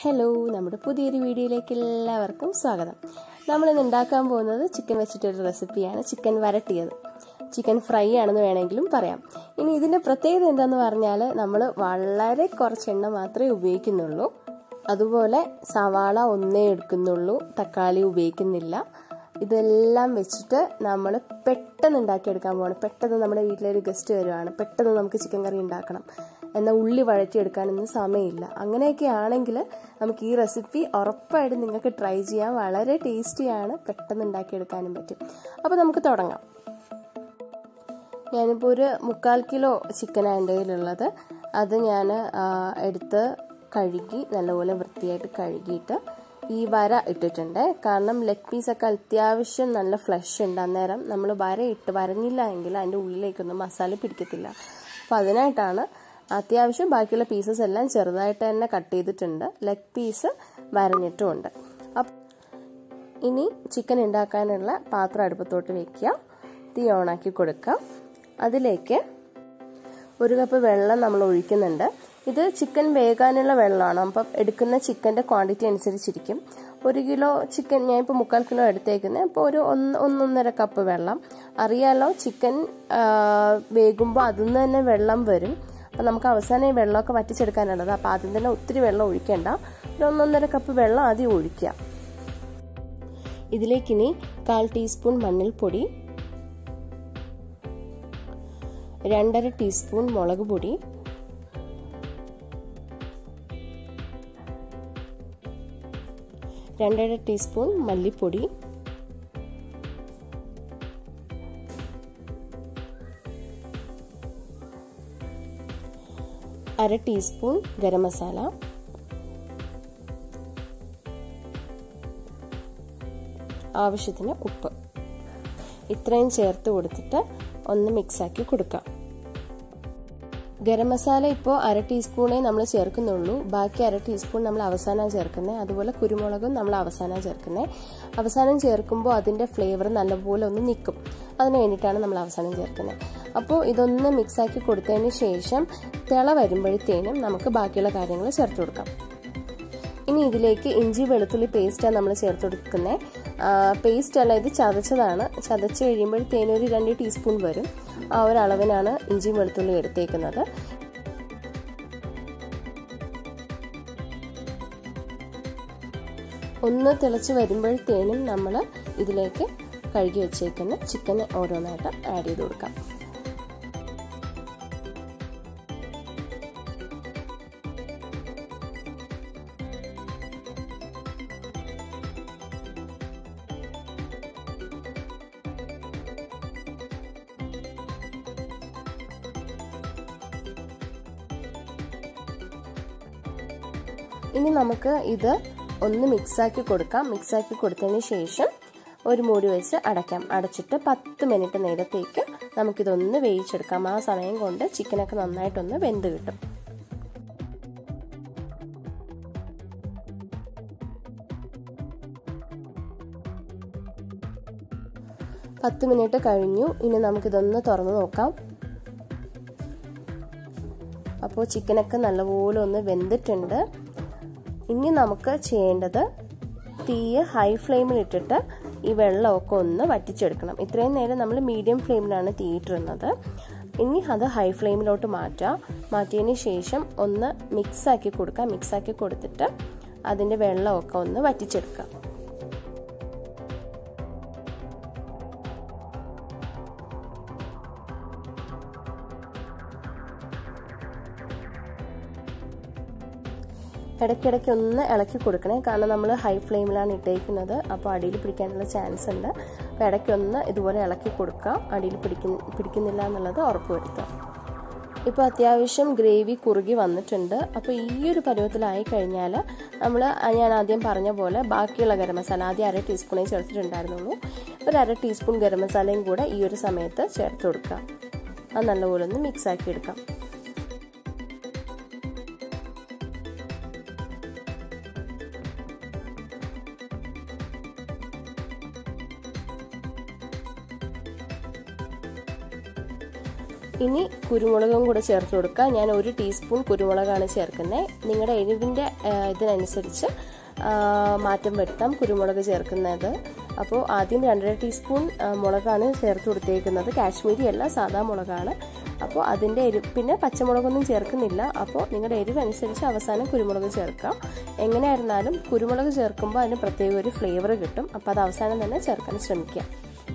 hello നമ്മുടെ പുതിയൊരു വീഡിയോയിലേക്ക് എല്ലാവർക്കും സ്വാഗതം നമ്മളിന്ന് ഉണ്ടാക്കാൻ പോകുന്നത് ചിക്കൻ വെച്ചിട്ടൊരു റെസിപ്പിയാണ് ചിക്കൻ വരട്ടിയത് ചിക്കൻ ഫ്രൈ ആണെന്ന് വേണമെങ്കിലും പറയാം ഇനി ഇതിൻ്റെ പ്രത്യേകത എന്താണെന്ന് പറഞ്ഞാൽ നമ്മൾ വളരെ കുറച്ച് എണ്ണ മാത്രമേ ഉപയോഗിക്കുന്നുള്ളൂ അതുപോലെ സവാള ഒന്നേ എടുക്കുന്നുള്ളൂ തക്കാളി ഉപയോഗിക്കുന്നില്ല ഇതെല്ലാം വെച്ചിട്ട് നമ്മൾ പെട്ടെന്ന് ഉണ്ടാക്കിയെടുക്കാൻ പോകണം പെട്ടെന്ന് നമ്മുടെ വീട്ടിലൊരു ഗസ്റ്റ് വരുവാണ് പെട്ടെന്ന് നമുക്ക് ചിക്കൻ കറി ഉണ്ടാക്കണം എന്നാൽ ഉള്ളി വഴറ്റിയെടുക്കാനൊന്നും സമയമില്ല അങ്ങനെയൊക്കെ ആണെങ്കിൽ നമുക്ക് ഈ റെസിപ്പി ഉറപ്പായിട്ടും നിങ്ങൾക്ക് ട്രൈ ചെയ്യാം വളരെ ടേസ്റ്റിയാണ് പെട്ടെന്ന് ഉണ്ടാക്കിയെടുക്കാനും പറ്റും അപ്പോൾ നമുക്ക് തുടങ്ങാം ഞാനിപ്പോൾ ഒരു മുക്കാൽ കിലോ ചിക്കനാണ് എൻ്റെ കയ്യിലുള്ളത് അത് ഞാൻ എടുത്ത് കഴുകി നല്ലപോലെ വൃത്തിയായിട്ട് കഴുകിയിട്ട് ഈ വര ഇട്ടിട്ടുണ്ട് കാരണം ലെഗ് പീസൊക്കെ അത്യാവശ്യം നല്ല ഫ്ലഷ് ഉണ്ട് അന്നേരം നമ്മൾ വര ഇട്ട് വരഞ്ഞില്ല എങ്കിൽ അതിൻ്റെ ഉള്ളിലേക്കൊന്നും മസാല പിടിക്കത്തില്ല അപ്പോൾ അതിനായിട്ടാണ് അത്യാവശ്യം ബാക്കിയുള്ള പീസസ് എല്ലാം ചെറുതായിട്ട് തന്നെ കട്ട് ചെയ്തിട്ടുണ്ട് ലെഗ് പീസ് വരഞ്ഞിട്ടുമുണ്ട് അപ്പം ഇനി ചിക്കൻ ഉണ്ടാക്കാനുള്ള പാത്രം അടുപ്പത്തോട്ട് വെക്കുക തീ ഓണാക്കി കൊടുക്കുക അതിലേക്ക് ഒരു കപ്പ് വെള്ളം നമ്മൾ ഒഴിക്കുന്നുണ്ട് ഇത് ചിക്കൻ വേകാനുള്ള വെള്ളമാണ് അപ്പം എടുക്കുന്ന ചിക്കൻ്റെ ക്വാണ്ടിറ്റി അനുസരിച്ചിരിക്കും ഒരു കിലോ ചിക്കൻ ഞാൻ ഇപ്പോൾ മുക്കാൽ കിലോ എടുത്തേക്കുന്നത് അപ്പോൾ ഒരു ഒന്ന് ഒന്നൊന്നര കപ്പ് വെള്ളം അറിയാലോ ചിക്കൻ വേകുമ്പോൾ അതിൽ നിന്ന് തന്നെ വെള്ളം വരും അപ്പം നമുക്ക് അവസാനം ഈ വെള്ളമൊക്കെ വറ്റിച്ചെടുക്കാനുള്ളത് അപ്പം ആദ്യം തന്നെ ഒത്തിരി വെള്ളം ഒഴിക്കേണ്ട ഒരു ഒന്നൊന്നര കപ്പ് വെള്ളം ആദ്യം ഒഴിക്കുക ഇതിലേക്കിനി കാൽ ടീസ്പൂൺ മഞ്ഞൾപ്പൊടി രണ്ടര ടീസ്പൂൺ മുളക് പൊടി രണ്ടര ടീസ്പൂൺ മല്ലിപ്പൊടി അര ടീസ്പൂൺ ഗരം മസാല ആവശ്യത്തിന് ഉപ്പ് ഇത്രയും ചേർത്ത് കൊടുത്തിട്ട് ഒന്ന് മിക്സാക്കി കൊടുക്കാം ഗരം മസാല ഇപ്പോൾ അര ടീസ്പൂണേ നമ്മൾ ചേർക്കുന്നുള്ളൂ ബാക്കി അര ടീസ്പൂൺ നമ്മൾ അവസാനം ചേർക്കുന്നത് അതുപോലെ കുരുമുളകും നമ്മൾ അവസാനം ചേർക്കുന്നത് അവസാനം ചേർക്കുമ്പോൾ അതിൻ്റെ ഫ്ലേവർ നല്ലപോലെ ഒന്ന് നിൽക്കും അതിന് വേണ്ടിയിട്ടാണ് നമ്മൾ അവസാനം ചേർക്കുന്നത് അപ്പോൾ ഇതൊന്ന് മിക്സാക്കി കൊടുത്തതിന് ശേഷം തിള വരുമ്പോഴത്തേനും നമുക്ക് ബാക്കിയുള്ള കാര്യങ്ങൾ ചേർത്ത് കൊടുക്കാം ഇനി ഇതിലേക്ക് ഇഞ്ചി വെളുത്തുള്ളി പേസ്റ്റാണ് നമ്മൾ ചേർത്ത് കൊടുക്കുന്നത് പേസ്റ്റ് അല്ല ഇത് ചതച്ചതാണ് ചതച്ച് കഴിയുമ്പോഴത്തേനും ഒരു രണ്ട് ടീസ്പൂൺ വരും ആ ഒരു അളവിനാണ് ഇഞ്ചി വെളുത്തുള്ളി എടുത്തേക്കുന്നത് ഒന്ന് തിളച്ച് വരുമ്പോഴത്തേനും നമ്മൾ ഇതിലേക്ക് കഴുകി വെച്ചേക്കുന്ന ചിക്കൻ ഓരോന്നായിട്ട് ആഡ് ചെയ്ത് കൊടുക്കാം ഇനി നമുക്ക് ഇത് ഒന്ന് മിക്സാക്കി കൊടുക്കാം മിക്സാക്കി കൊടുത്തതിന് ശേഷം ഒരു മൂടി വെച്ച് അടയ്ക്കാം അടച്ചിട്ട് പത്ത് മിനിറ്റ് നേരത്തേക്ക് നമുക്കിതൊന്ന് വേവിച്ചെടുക്കാം ആ സമയം കൊണ്ട് ചിക്കനൊക്കെ നന്നായിട്ടൊന്ന് വെന്ത് കിട്ടും പത്ത് മിനിറ്റ് കഴിഞ്ഞു ഇനി നമുക്കിതൊന്ന് തുറന്ന് നോക്കാം അപ്പോൾ ചിക്കനൊക്കെ നല്ലപോലെ ഒന്ന് വെന്തിട്ടുണ്ട് ഇനി നമുക്ക് ചെയ്യേണ്ടത് തീയ് ഹൈ ഫ്ലെയിമിൽ ഇട്ടിട്ട് ഈ വെള്ളമൊക്കെ ഒന്ന് വറ്റിച്ചെടുക്കണം ഇത്രയും നേരം നമ്മൾ മീഡിയം ഫ്ലെയിമിലാണ് തീയിട്ടിരുന്നത് ഇനി അത് ഹൈ ഫ്ലെയിമിലോട്ട് മാറ്റാം മാറ്റിയതിന് ശേഷം ഒന്ന് മിക്സാക്കി കൊടുക്കാം മിക്സാക്കി കൊടുത്തിട്ട് അതിൻ്റെ വെള്ളമൊക്കെ ഒന്ന് വറ്റിച്ചെടുക്കാം ഇടയ്ക്കിടയ്ക്ക് ഒന്ന് ഇളക്കി കൊടുക്കണേ കാരണം നമ്മൾ ഹൈ ഫ്ലെയിമിലാണ് ഇട്ടേക്കുന്നത് അപ്പോൾ അടിയിൽ പിടിക്കാനുള്ള ചാൻസ് ഉണ്ട് അപ്പോൾ ഇടയ്ക്കൊന്ന് ഇതുപോലെ ഇളക്കി കൊടുക്കുക അടിയിൽ പിടിക്കുന്ന പിടിക്കുന്നില്ല എന്നുള്ളത് ഉറപ്പുവരുത്തുക ഇപ്പോൾ അത്യാവശ്യം ഗ്രേവി കുറുകി വന്നിട്ടുണ്ട് അപ്പോൾ ഈ ഒരു പരുവത്തിലായി കഴിഞ്ഞാൽ നമ്മൾ ഞാൻ ആദ്യം പറഞ്ഞ പോലെ ബാക്കിയുള്ള ഗരം മസാല ആദ്യം അര ടീസ്പൂണേ ചേർത്തിട്ടുണ്ടായിരുന്നുള്ളൂ ഒരു അര ടീസ്പൂൺ ഗരം മസാലയും കൂടെ ഈ ഒരു സമയത്ത് ചേർത്ത് കൊടുക്കുക അത് നല്ലപോലെ ഒന്ന് മിക്സ് ആക്കി എടുക്കാം ഇനി കുരുമുളകും കൂടെ ചേർത്ത് കൊടുക്കുക ഞാൻ ഒരു ടീസ്പൂൺ കുരുമുളകാണ് ചേർക്കുന്നത് നിങ്ങളുടെ എരിവിൻ്റെ ഇതിനനുസരിച്ച് മാറ്റം വരുത്താം കുരുമുളക് ചേർക്കുന്നത് അപ്പോൾ ആദ്യം രണ്ടര ടീസ്പൂൺ മുളകാണ് ചേർത്ത് കൊടുത്തേക്കുന്നത് കാശ്മീരി അല്ല സാധാ മുളകാണ് അപ്പോൾ അതിൻ്റെ എരിവ് പിന്നെ പച്ചമുളകൊന്നും ചേർക്കുന്നില്ല അപ്പോൾ നിങ്ങളുടെ എരിവ് അനുസരിച്ച് അവസാനം കുരുമുളക് ചേർക്കാം എങ്ങനെയായിരുന്നാലും കുരുമുളക് ചേർക്കുമ്പോൾ അതിന് പ്രത്യേക ഒരു ഫ്ലേവർ കിട്ടും അപ്പോൾ അത് അവസാനം തന്നെ ചേർക്കാൻ ശ്രമിക്കുക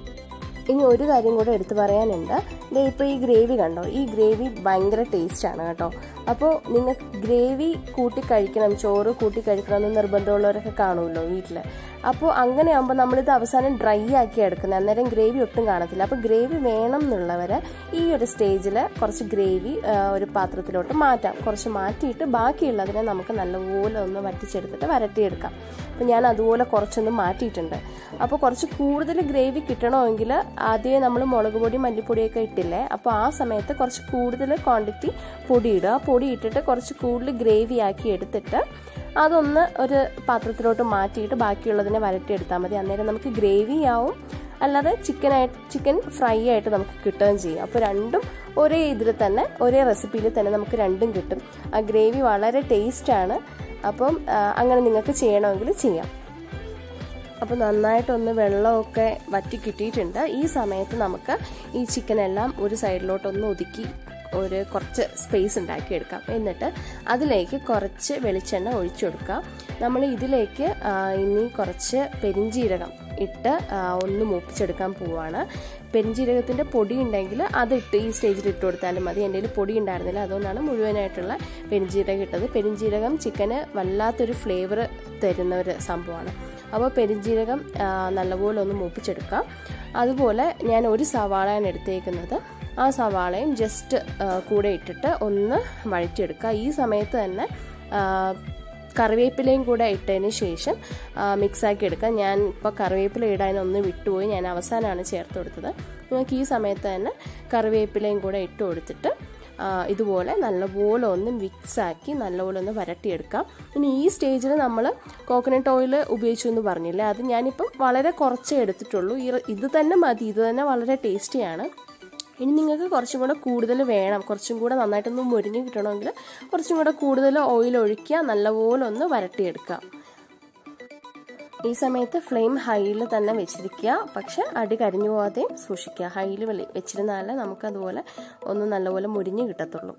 ഇനി ഒരു കാര്യം കൂടെ എടുത്തു പറയാനുണ്ട് ദേ ഇപ്പോൾ ഈ ഗ്രേവി കണ്ടോ ഈ ഗ്രേവി ഭയങ്കര ടേസ്റ്റാണ് കേട്ടോ അപ്പോൾ നിങ്ങൾ ഗ്രേവി കൂട്ടി കഴിക്കണം ചോറ് കൂട്ടി കഴിക്കണം എന്ന് നിർബന്ധമുള്ളവരൊക്കെ കാണുമല്ലോ വീട്ടിൽ അപ്പോൾ അങ്ങനെ ആകുമ്പോൾ നമ്മളിത് അവസാനം ഡ്രൈ ആക്കി എടുക്കുന്നത് അന്നേരം ഗ്രേവി ഒട്ടും കാണത്തില്ല അപ്പോൾ ഗ്രേവി വേണം എന്നുള്ളവർ ഈ ഒരു സ്റ്റേജിൽ കുറച്ച് ഗ്രേവി ഒരു പാത്രത്തിലോട്ട് മാറ്റാം കുറച്ച് മാറ്റിയിട്ട് ബാക്കിയുള്ളതിനെ നമുക്ക് നല്ലപോലെ ഒന്ന് വറ്റിച്ചെടുത്തിട്ട് വരട്ടിയെടുക്കാം അപ്പോൾ ഞാൻ അതുപോലെ കുറച്ചൊന്ന് മാറ്റിയിട്ടുണ്ട് അപ്പോൾ കുറച്ച് കൂടുതൽ ഗ്രേവി കിട്ടണമെങ്കിൽ ആദ്യമേ നമ്മൾ മുളക് പൊടി മല്ലിപ്പൊടിയൊക്കെ ഇട്ടില്ലേ അപ്പോൾ ആ സമയത്ത് കുറച്ച് കൂടുതൽ ക്വാണ്ടിറ്റി പൊടി ഇടുക പൊടി ഇട്ടിട്ട് കുറച്ച് കൂടുതൽ ഗ്രേവി ആക്കി എടുത്തിട്ട് അതൊന്ന് ഒരു പാത്രത്തിലോട്ട് മാറ്റിയിട്ട് ബാക്കിയുള്ളതിനെ വരട്ടിയെടുത്താൽ മതി അന്നേരം നമുക്ക് ഗ്രേവി ആവും അല്ലാതെ ചിക്കനായിട്ട് ചിക്കൻ ഫ്രൈ ആയിട്ട് നമുക്ക് കിട്ടുകയും ചെയ്യും അപ്പോൾ രണ്ടും ഒരേ ഇതിൽ തന്നെ ഒരേ റെസിപ്പിയിൽ തന്നെ നമുക്ക് രണ്ടും കിട്ടും ആ ഗ്രേവി വളരെ ടേസ്റ്റാണ് അപ്പം അങ്ങനെ നിങ്ങൾക്ക് ചെയ്യണമെങ്കിൽ ചെയ്യാം അപ്പോൾ നന്നായിട്ടൊന്ന് വെള്ളമൊക്കെ വറ്റി കിട്ടിയിട്ടുണ്ട് ഈ സമയത്ത് നമുക്ക് ഈ ചിക്കനെല്ലാം ഒരു സൈഡിലോട്ടൊന്ന് ഒതുക്കി ഒരു കുറച്ച് സ്പേസ് ഉണ്ടാക്കിയെടുക്കാം എന്നിട്ട് അതിലേക്ക് കുറച്ച് വെളിച്ചെണ്ണ ഒഴിച്ചു കൊടുക്കാം നമ്മൾ ഇതിലേക്ക് ഇനി കുറച്ച് പെരിഞ്ചീരകം ഇട്ട് ഒന്ന് മൂപ്പിച്ചെടുക്കാൻ പോവാണ് പെരിഞ്ചീരകത്തിൻ്റെ പൊടി ഉണ്ടെങ്കിൽ അതിട്ട് ഈ സ്റ്റേജിൽ ഇട്ട് കൊടുത്താലും മതി എൻ്റെ കയ്യിൽ പൊടി ഉണ്ടായിരുന്നില്ല അതുകൊണ്ടാണ് മുഴുവനായിട്ടുള്ള പെരിഞ്ചീരകം ഇട്ടത് പെരിഞ്ചീരകം ചിക്കന് വല്ലാത്തൊരു ഫ്ലേവർ തരുന്ന ഒരു സംഭവമാണ് അപ്പോൾ പെരിഞ്ചീരകം നല്ലപോലെ ഒന്ന് മൂപ്പിച്ചെടുക്കാം അതുപോലെ ഞാൻ ഒരു സവാളയാണ് എടുത്തേക്കുന്നത് ആ സവാളയും ജസ്റ്റ് കൂടെ ഇട്ടിട്ട് ഒന്ന് വഴറ്റിയെടുക്കുക ഈ സമയത്ത് തന്നെ കറിവേപ്പിലയും കൂടെ ഇട്ടതിന് ശേഷം മിക്സാക്കി എടുക്കുക ഞാൻ ഇപ്പോൾ കറിവേപ്പില ഇടാനൊന്ന് വിട്ടുപോയി ഞാൻ അവസാനമാണ് ചേർത്ത് കൊടുത്തത് നിങ്ങൾക്ക് ഈ സമയത്ത് തന്നെ കറിവേപ്പിലയും കൂടെ ഇട്ട് കൊടുത്തിട്ട് ഇതുപോലെ നല്ലപോലെ ഒന്ന് മിക്സാക്കി നല്ലപോലെ ഒന്ന് വരട്ടിയെടുക്കാം ഇനി ഈ സ്റ്റേജിൽ നമ്മൾ കോക്കനട്ട് ഓയിൽ ഉപയോഗിച്ചു എന്ന് പറഞ്ഞില്ലേ അത് ഞാനിപ്പം വളരെ കുറച്ചേ എടുത്തിട്ടുള്ളൂ ഇത് തന്നെ മതി ഇത് തന്നെ വളരെ ടേസ്റ്റിയാണ് ഇനി നിങ്ങൾക്ക് കുറച്ചും കൂടെ കൂടുതൽ വേണം കുറച്ചും കൂടെ നന്നായിട്ടൊന്ന് മുരിഞ്ഞ് കിട്ടണമെങ്കിൽ കുറച്ചും കൂടെ കൂടുതൽ ഓയിൽ ഒഴിക്കുക നല്ലപോലെ ഒന്ന് വരട്ടിയെടുക്കുക ഈ സമയത്ത് ഫ്ലെയിം ഹൈയിൽ തന്നെ വെച്ചിരിക്കുക പക്ഷെ അടി കരിഞ്ഞു പോകാതെയും സൂക്ഷിക്കുക ഹൈയിൽ വെച്ചിരുന്നാലേ നമുക്ക് അതുപോലെ ഒന്ന് നല്ലപോലെ മുരിഞ്ഞ് കിട്ടത്തുള്ളൂ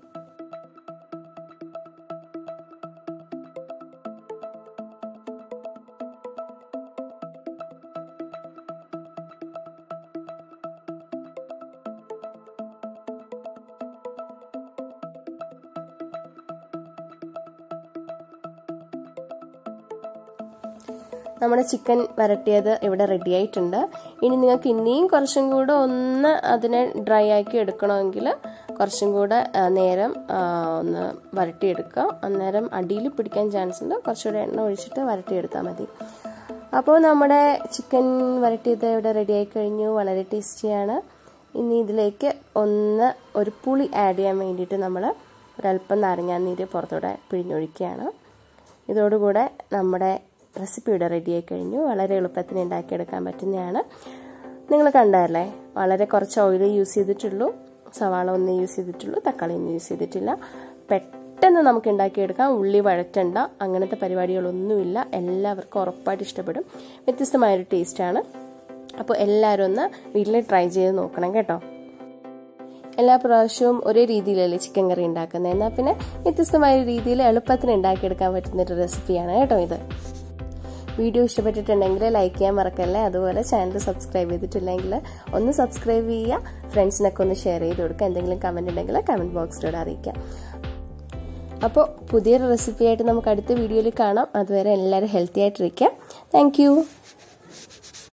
നമ്മുടെ ചിക്കൻ വരട്ടിയത് ഇവിടെ റെഡി ആയിട്ടുണ്ട് ഇനി നിങ്ങൾക്ക് ഇനിയും കുറച്ചും കൂടെ ഒന്ന് അതിനെ ഡ്രൈ ആക്കി എടുക്കണമെങ്കിൽ കുറച്ചും കൂടെ നേരം ഒന്ന് വരട്ടിയെടുക്കുക അന്നേരം അടിയിൽ പിടിക്കാൻ ചാൻസ് ഉണ്ട് കുറച്ചുകൂടെ എണ്ണ ഒഴിച്ചിട്ട് വരട്ടിയെടുത്താൽ മതി അപ്പോൾ നമ്മുടെ ചിക്കൻ വരട്ടിയത് ഇവിടെ റെഡി ആയി കഴിഞ്ഞു വളരെ ടേസ്റ്റിയാണ് ഇനി ഇതിലേക്ക് ഒന്ന് ഒരു പുളി ആഡ് ചെയ്യാൻ വേണ്ടിയിട്ട് നമ്മൾ ഒരല്പം നാരങ്ങാനീര് പുറത്തൂടെ പിഴിഞ്ഞൊഴിക്കുകയാണ് ഇതോടുകൂടെ നമ്മുടെ റെസിപ്പി ഇവിടെ റെഡിയായി കഴിഞ്ഞു വളരെ എളുപ്പത്തിന് ഉണ്ടാക്കിയെടുക്കാൻ പറ്റുന്നതാണ് നിങ്ങൾ കണ്ടതല്ലേ വളരെ കുറച്ച് ഓയിൽ യൂസ് ചെയ്തിട്ടുള്ളൂ സവാള ഒന്നേ യൂസ് ചെയ്തിട്ടുള്ളൂ തക്കാളി ഒന്നും യൂസ് ചെയ്തിട്ടില്ല പെട്ടെന്ന് നമുക്ക് ഉണ്ടാക്കിയെടുക്കാം ഉള്ളി വഴറ്റണ്ട അങ്ങനത്തെ പരിപാടികളൊന്നുമില്ല എല്ലാവർക്കും ഉറപ്പായിട്ട് ഇഷ്ടപ്പെടും വ്യത്യസ്തമായൊരു ടേസ്റ്റാണ് അപ്പോൾ എല്ലാവരും ഒന്ന് വീട്ടിൽ ട്രൈ ചെയ്ത് നോക്കണം കേട്ടോ എല്ലാ പ്രാവശ്യവും ഒരേ രീതിയിലല്ലേ ചിക്കൻ കറി ഉണ്ടാക്കുന്നത് എന്നാൽ പിന്നെ വ്യത്യസ്തമായ രീതിയിൽ എളുപ്പത്തിന് ഉണ്ടാക്കിയെടുക്കാൻ പറ്റുന്നൊരു റെസിപ്പിയാണ് കേട്ടോ ഇത് വീഡിയോ ഇഷ്ടപ്പെട്ടിട്ടുണ്ടെങ്കിൽ ലൈക്ക് ചെയ്യാൻ മറക്കല്ലേ അതുപോലെ ചാനൽ സബ്സ്ക്രൈബ് ചെയ്തിട്ടില്ലെങ്കിൽ ഒന്ന് സബ്സ്ക്രൈബ് ചെയ്യുക ഫ്രണ്ട്സിനൊക്കെ ഒന്ന് ഷെയർ ചെയ്ത് കൊടുക്കുക എന്തെങ്കിലും കമൻറ്റ് ഉണ്ടെങ്കിൽ കമൻറ്റ് ബോക്സിലൂടെ അറിയിക്കാം അപ്പോൾ പുതിയൊരു റെസിപ്പിയായിട്ട് നമുക്ക് അടുത്ത വീഡിയോയിൽ കാണാം അതുവരെ എല്ലാവരും ഹെൽത്തി ആയിട്ടിരിക്കാം താങ്ക്